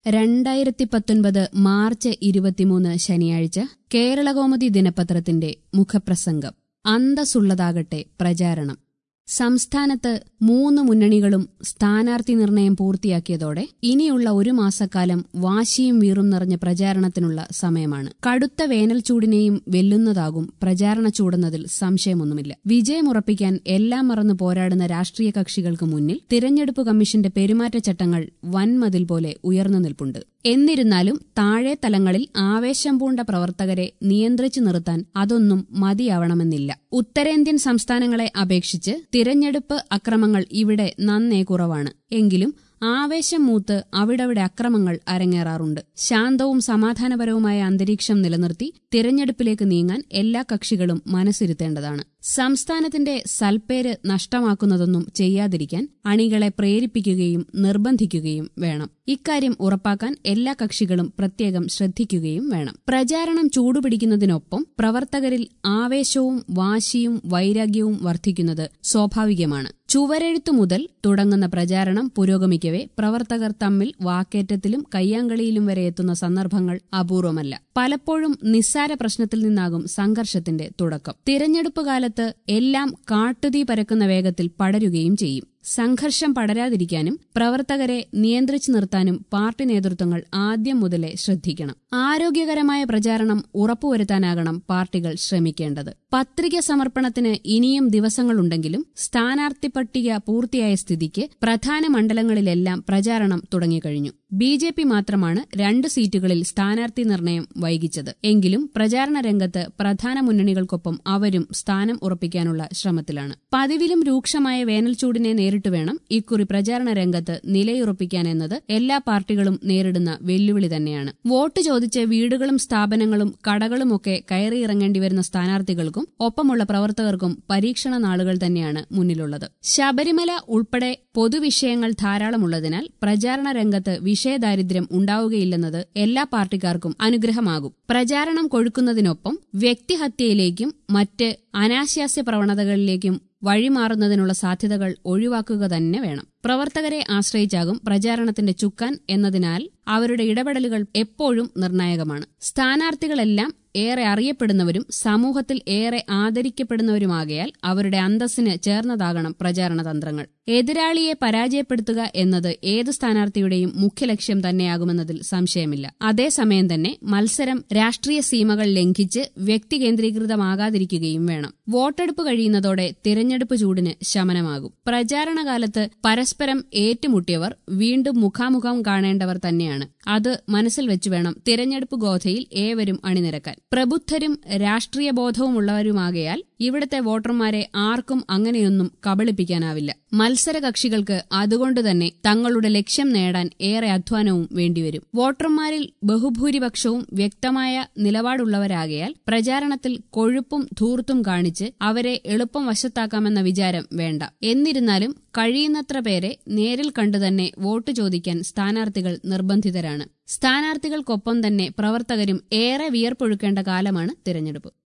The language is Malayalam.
രണ്ടായിരത്തി പത്തൊൻപത് മാർച്ച് ഇരുപത്തിമൂന്ന് ശനിയാഴ്ച കേരളകൗമുദി ദിനപത്രത്തിന്റെ മുഖപ്രസംഗം അന്തസ്സുള്ളതാകട്ടെ പ്രചാരണം സംസ്ഥാനത്ത് മൂന്ന് മുന്നണികളും സ്ഥാനാർത്ഥി നിർണയം പൂർത്തിയാക്കിയതോടെ ഇനിയുള്ള ഒരു മാസക്കാലം വാശിയും വീറും നിറഞ്ഞ പ്രചാരണത്തിനുള്ള സമയമാണ് കടുത്ത വേനൽ ചൂടിനെയും വെല്ലുന്നതാകും പ്രചാരണ ചൂടെന്നതിൽ സംശയമൊന്നുമില്ല വിജയമുറപ്പിക്കാൻ എല്ലാം മറന്നു പോരാടുന്ന രാഷ്ട്രീയ കക്ഷികൾക്ക് മുന്നിൽ തിരഞ്ഞെടുപ്പ് കമ്മീഷന്റെ പെരുമാറ്റച്ചട്ടങ്ങൾ വൻമതിൽ പോലെ ഉയർന്നു നിൽപ്പുണ്ട് എന്നിരുന്നാലും താഴെ തലങ്ങളിൽ ആവേശം പൂണ്ട പ്രവർത്തകരെ നിയന്ത്രിച്ചു നിർത്താൻ അതൊന്നും മതിയാവണമെന്നില്ല ഉത്തരേന്ത്യൻ സംസ്ഥാനങ്ങളെ അപേക്ഷിച്ച് തിരഞ്ഞെടുപ്പ് അക്രമങ്ങൾ ഇവിടെ നന്നേ കുറവാണ് എങ്കിലും ആവേശം മൂത്ത് അവിടവിടെ അക്രമങ്ങൾ അരങ്ങേറാറുണ്ട് ശാന്തവും സമാധാനപരവുമായ അന്തരീക്ഷം നിലനിർത്തി തിരഞ്ഞെടുപ്പിലേക്ക് നീങ്ങാൻ എല്ലാ കക്ഷികളും മനസ്സിരുത്തേണ്ടതാണ് സംസ്ഥാനത്തിന്റെ സൽപ്പേര് നഷ്ടമാക്കുന്നതൊന്നും ചെയ്യാതിരിക്കാൻ അണികളെ പ്രേരിപ്പിക്കുകയും നിർബന്ധിക്കുകയും വേണം ഇക്കാര്യം ഉറപ്പാക്കാൻ എല്ലാ കക്ഷികളും പ്രത്യേകം ശ്രദ്ധിക്കുകയും വേണം പ്രചാരണം ചൂടുപിടിക്കുന്നതിനൊപ്പം പ്രവർത്തകരിൽ ആവേശവും വാശിയും വൈരാഗ്യവും വർദ്ധിക്കുന്നത് സ്വാഭാവികമാണ് ചുവരെഴുത്തു മുതൽ തുടങ്ങുന്ന പ്രചാരണം പുരോഗമിക്കവേ പ്രവർത്തകർ തമ്മിൽ വാക്കേറ്റത്തിലും കയ്യാങ്കളിയിലും വരെ എത്തുന്ന സന്ദർഭങ്ങൾ അപൂർവമല്ല പലപ്പോഴും നിസ്സാര പ്രശ്നത്തിൽ നിന്നാകും സംഘർഷത്തിന്റെ തുടക്കം തിരഞ്ഞെടുപ്പ് കാലത്ത് എല്ലാം കാട്ടുതീ പരക്കുന്ന വേഗത്തിൽ പടരുകയും ചെയ്യും സംഘർഷം പടരാതിരിക്കാനും പ്രവർത്തകരെ നിയന്ത്രിച്ചു നിർത്താനും പാർട്ടി നേതൃത്വങ്ങൾ ആദ്യം മുതലേ ശ്രദ്ധിക്കണം ആരോഗ്യകരമായ പ്രചാരണം ഉറപ്പുവരുത്താനാകണം പാർട്ടികൾ ശ്രമിക്കേണ്ടത് പത്രിക സമർപ്പണത്തിന് ഇനിയും ദിവസങ്ങളുണ്ടെങ്കിലും സ്ഥാനാർത്ഥി പട്ടിക പൂർത്തിയായ സ്ഥിതിക്ക് പ്രധാന മണ്ഡലങ്ങളിലെല്ലാം പ്രചാരണം തുടങ്ങിക്കഴിഞ്ഞു ബി ജെ പി മാത്രമാണ് രണ്ട് സീറ്റുകളിൽ സ്ഥാനാർത്ഥി നിർണയം വൈകിച്ചത് എങ്കിലും പ്രചാരണ രംഗത്ത് പ്രധാന മുന്നണികൾക്കൊപ്പം അവരും സ്ഥാനം ഉറപ്പിക്കാനുള്ള ശ്രമത്തിലാണ് പതിവിലും രൂക്ഷമായ വേനൽച്ചൂടിനെ നേരിട്ട് വേണം ഇക്കുറി പ്രചാരണ രംഗത്ത് നിലയുറപ്പിക്കാനെന്നത് എല്ലാ പാർട്ടികളും നേരിടുന്ന വെല്ലുവിളി തന്നെയാണ് വോട്ട് ചോദിച്ച് വീടുകളും സ്ഥാപനങ്ങളും കടകളുമൊക്കെ കയറിയിറങ്ങേണ്ടി വരുന്ന സ്ഥാനാർത്ഥികൾക്കും ഒപ്പമുള്ള പ്രവർത്തകർക്കും പരീക്ഷണ നാളുകൾ തന്നെയാണ് മുന്നിലുള്ളത് ശബരിമല ഉൾപ്പെടെ പൊതുവിഷയങ്ങൾ ധാരാളമുള്ളതിനാൽ പ്രചാരണ രംഗത്ത് വിഷയദാരിദ്ര്യം ഉണ്ടാവുകയില്ലെന്നത് എല്ലാ പാർട്ടിക്കാർക്കും അനുഗ്രഹമാകും പ്രചാരണം കൊഴുക്കുന്നതിനൊപ്പം വ്യക്തിഹത്യയിലേക്കും മറ്റ് അനാശാസ്യ പ്രവണതകളിലേക്കും വഴിമാറുന്നതിനുള്ള സാധ്യതകൾ ഒഴിവാക്കുക തന്നെ വേണം പ്രവർത്തകരെ ആശ്രയിച്ചാകും പ്രചാരണത്തിന്റെ ചുക്കാൻ എന്നതിനാൽ അവരുടെ ഇടപെടലുകൾ എപ്പോഴും നിർണായകമാണ് സ്ഥാനാർത്ഥികളെല്ലാം ഏറെ അറിയപ്പെടുന്നവരും സമൂഹത്തിൽ ഏറെ ആദരിക്കപ്പെടുന്നവരുമാകയാൽ അവരുടെ അന്തസ്സിന് ചേർന്നതാകണം പ്രചാരണ തന്ത്രങ്ങൾ എതിരാളിയെ പരാജയപ്പെടുത്തുക എന്നത് ഏത് സ്ഥാനാർത്ഥിയുടെയും മുഖ്യ ലക്ഷ്യം തന്നെയാകുമെന്നതിൽ സംശയമില്ല അതേസമയം തന്നെ മത്സരം രാഷ്ട്രീയ സീമകൾ ലംഘിച്ച് വ്യക്തി കേന്ദ്രീകൃതമാകാതിരിക്കുകയും വേണം വോട്ടെടുപ്പ് കഴിയുന്നതോടെ തിരഞ്ഞെടുപ്പ് ചൂടിന് ശമനമാകും പ്രചാരണകാലത്ത് പരസ്പരം ഏറ്റുമുട്ടിയവർ വീണ്ടും മുഖാമുഖം കാണേണ്ടവർ തന്നെയാണ് അത് മനസ്സിൽ വെച്ചു വേണം തിരഞ്ഞെടുപ്പ് ഗോധയിൽ ഏവരും അണിനിരക്കാൻ പ്രബുദ്ധരും രാഷ്ട്രീയ ബോധവുമുള്ളവരുമാകയാൽ ഇവിടുത്തെ വോട്ടർമാരെ ആർക്കും അങ്ങനെയൊന്നും കബളിപ്പിക്കാനാവില്ല മത്സര കക്ഷികൾക്ക് അതുകൊണ്ടുതന്നെ തങ്ങളുടെ ലക്ഷ്യം നേടാൻ ഏറെ അധ്വാനവും വേണ്ടിവരും വോട്ടർമാരിൽ ബഹുഭൂരിപക്ഷവും വ്യക്തമായ നിലപാടുള്ളവരാകയാൽ പ്രചാരണത്തിൽ കൊഴുപ്പും ധൂർത്തും കാണിച്ച് അവരെ എളുപ്പം വശത്താക്കാമെന്ന വിചാരം വേണ്ട എന്നിരുന്നാലും കഴിയുന്നത്ര പേരെ നേരിൽ കണ്ടുതന്നെ വോട്ട് ചോദിക്കാൻ സ്ഥാനാർത്ഥികൾ നിർബന്ധിതരാണ് സ്ഥാനാർത്ഥികൾക്കൊപ്പം തന്നെ പ്രവർത്തകരും ഏറെ വിയർപ്പൊഴുക്കേണ്ട കാലമാണ് തിരഞ്ഞെടുപ്പ്